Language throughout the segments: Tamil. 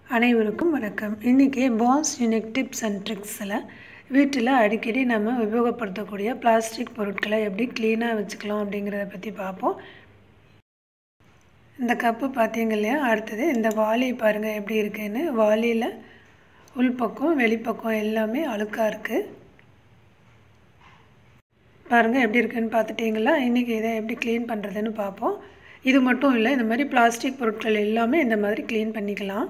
அனைவருக்கும் வணக்கம் இன்றைக்கி பாஸ் யூனிக் டிப்ஸ் அண்ட் ட்ரிக்ஸில் வீட்டில் அடிக்கடி நம்ம உபயோகப்படுத்தக்கூடிய பிளாஸ்டிக் பொருட்களை எப்படி க்ளீனாக வச்சுக்கலாம் அப்படிங்கிறத பற்றி பார்ப்போம் இந்த கப்பு பார்த்தீங்க இல்லையா அடுத்தது இந்த வாளி பாருங்கள் எப்படி இருக்குன்னு வாளியில் உள்பக்கம் வெளிப்பக்கம் எல்லாமே அழுக்காக இருக்குது பாருங்கள் எப்படி இருக்குன்னு பார்த்துட்டிங்களா இன்றைக்கி இதை எப்படி க்ளீன் பண்ணுறதுன்னு பார்ப்போம் இது மட்டும் இல்லை இந்த மாதிரி பிளாஸ்டிக் பொருட்கள் எல்லாமே இந்த மாதிரி க்ளீன் பண்ணிக்கலாம்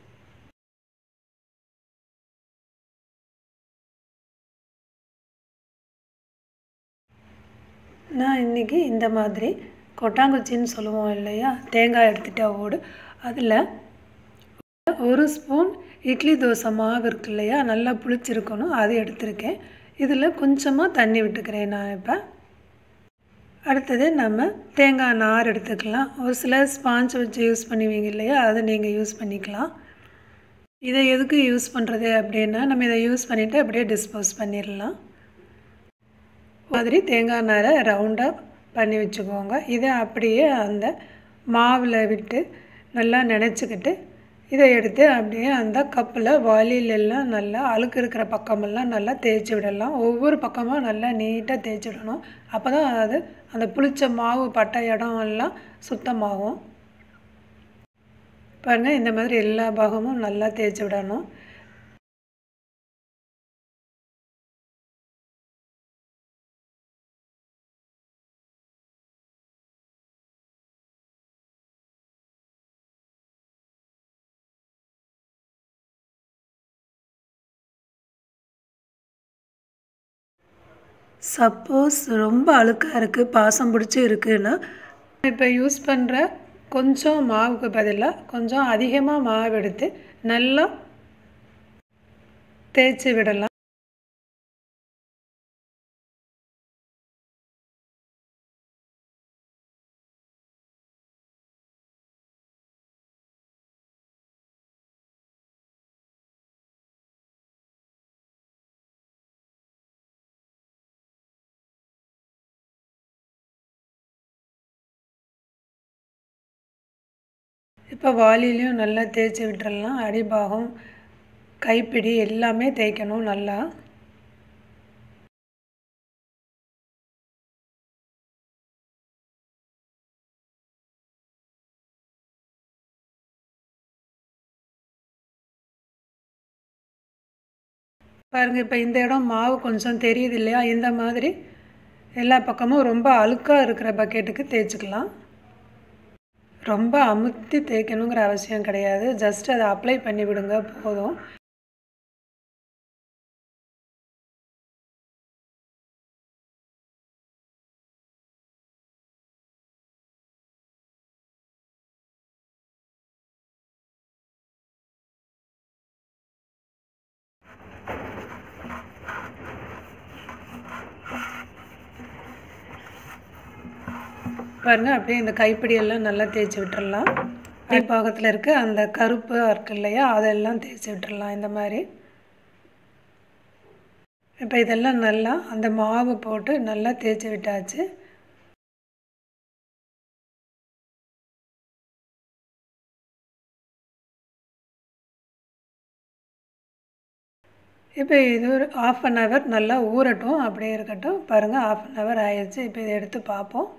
நான் இன்றைக்கி இந்த மாதிரி கொட்டாங்குச்சின்னு சொல்லுவோம் இல்லையா தேங்காய் எடுத்துகிட்டா ஓடு அதில் ஒரு ஸ்பூன் இட்லி தோசை மாவு இருக்கு இல்லையா நல்லா புளிச்சிருக்கணும் அது எடுத்திருக்கேன் இதில் கொஞ்சமாக தண்ணி விட்டுக்கிறேன் நான் இப்போ அடுத்தது நம்ம தேங்காய் நார் எடுத்துக்கலாம் ஒரு சில ஸ்பாஞ்ச் வச்சு யூஸ் பண்ணுவீங்க இல்லையா அதை நீங்கள் யூஸ் பண்ணிக்கலாம் இதை எதுக்கு யூஸ் பண்ணுறது அப்படின்னா நம்ம இதை யூஸ் பண்ணிவிட்டு அப்படியே டிஸ்போஸ் பண்ணிடலாம் மாதிரி தேங்காய் நாரை ரவுண்டாக பண்ணி வச்சுக்கோங்க இதை அப்படியே அந்த மாவில் விட்டு நல்லா நினச்சிக்கிட்டு இதை எடுத்து அப்படியே அந்த கப்பில் வாளிலெல்லாம் நல்லா அழுக்கு இருக்கிற பக்கமெல்லாம் நல்லா தேய்ச்சி விடலாம் ஒவ்வொரு பக்கமாக நல்லா நீட்டாக தேய்ச்சி விடணும் அப்போ தான் அது அந்த புளிச்ச மாவு பட்ட இடம் எல்லாம் சுத்தமாகும் பாருங்கள் இந்த மாதிரி எல்லா பாகமும் நல்லா தேய்ச்சி விடணும் சப்போஸ் ரொம்ப அழுக்காக இருக்குது பாசம் பிடிச்சி இருக்குன்னா இப்போ யூஸ் பண்ணுற கொஞ்சம் மாவுக்கு பதிலாக கொஞ்சம் அதிகமாக மாவு எடுத்து நல்லா தேய்ச்சி விடலாம் இப்போ வாளிலையும் நல்லா தேய்ச்சி விட்டுறலாம் அடிபாகம் கைப்பிடி எல்லாமே தேய்க்கணும் நல்லா பாருங்கள் இப்போ இந்த இடம் மாவு கொஞ்சம் தெரியுது இல்லையா இந்த மாதிரி எல்லா பக்கமும் ரொம்ப அழுக்காக இருக்கிற பக்கெட்டுக்கு தேய்ச்சிக்கலாம் ரொம்ப அமுத்தி தேய்க்கணுங்கிற அவசியம் கிடையாது ஜஸ்ட் அதை அப்ளை பண்ணி விடுங்க போதும் பாருங்கள் அப்படியே இந்த கைப்பிடியெல்லாம் நல்லா தேய்ச்சி விட்டுறலாம் பாகத்தில் இருக்க அந்த கருப்பு இருக்கு இல்லையா அதெல்லாம் தேய்ச்சி விட்டுறலாம் இந்த மாதிரி இப்போ இதெல்லாம் நல்லா அந்த மாவு போட்டு நல்லா தேய்ச்சி விட்டாச்சு இப்போ இது ஒரு ஆஃப் அன் ஹவர் நல்லா ஊறட்டும் அப்படியே இருக்கட்டும் பாருங்கள் ஆஃப் அன் ஹவர் ஆயிடுச்சு இப்போ இதை எடுத்து பார்ப்போம்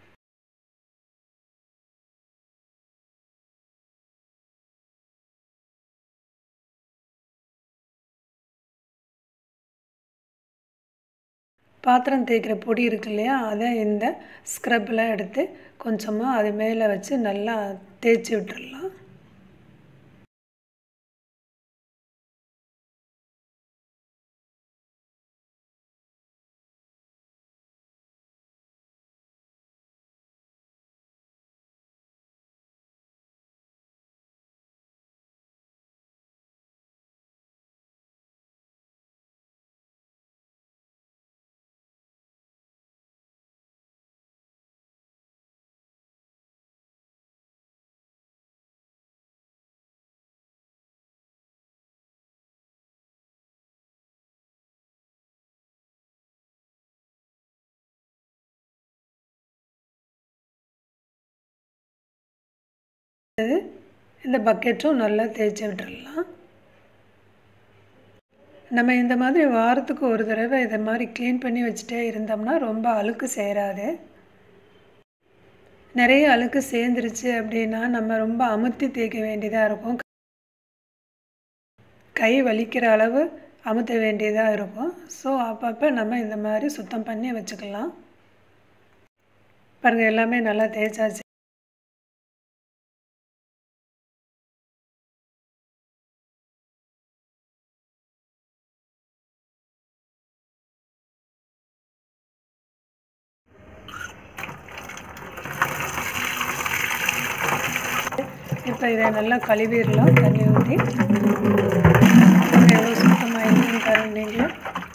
பாத்திரம் தேய்க்கிற பொடி இருக்கு இல்லையா அதை இந்த ஸ்க்ரப்பில் எடுத்து கொஞ்சமாக அது மேலே வச்சு நல்லா தேய்ச்சி விட்டுடலாம் இந்த பக்கெட்டும் நல்லா தேய்ச்சி விட்டுறலாம் நம்ம இந்த மாதிரி வாரத்துக்கு ஒரு தடவை இதை மாதிரி க்ளீன் பண்ணி வச்சுட்டே இருந்தோம்னா ரொம்ப அழுக்கு சேராது நிறைய அழுக்கு சேர்ந்துருச்சு அப்படின்னா நம்ம ரொம்ப அமுத்தி தேய்க்க வேண்டியதாக இருக்கும் கை வலிக்கிற அளவு அமுத்த வேண்டியதாக இருக்கும் ஸோ அப்பப்போ நம்ம இந்த மாதிரி சுத்தம் பண்ணி வச்சுக்கலாம் பாருங்கள் எல்லாமே நல்லா தேய்ச்சாச்சு இப்போ இதை நல்லா கழுவிடலாம் தண்ணி ஊற்றி எவ்வளோ சுத்தமாக இருக்குன்னு பாருங்க நீங்களே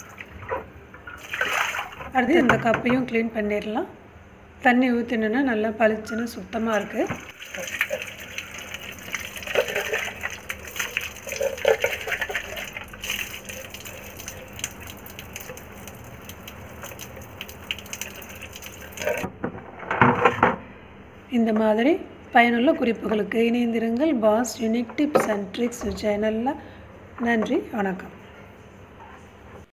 அடுத்து இந்த கப்பையும் க்ளீன் பண்ணிடலாம் தண்ணி ஊற்றினோன்னா நல்லா பளிச்சுன்னு சுத்தமாக இருக்குது இந்த மாதிரி பயனுள்ள குறிப்புகளுக்கு இணைந்திருங்கள் boss unique tips and tricks சேனலில் நன்றி வணக்கம்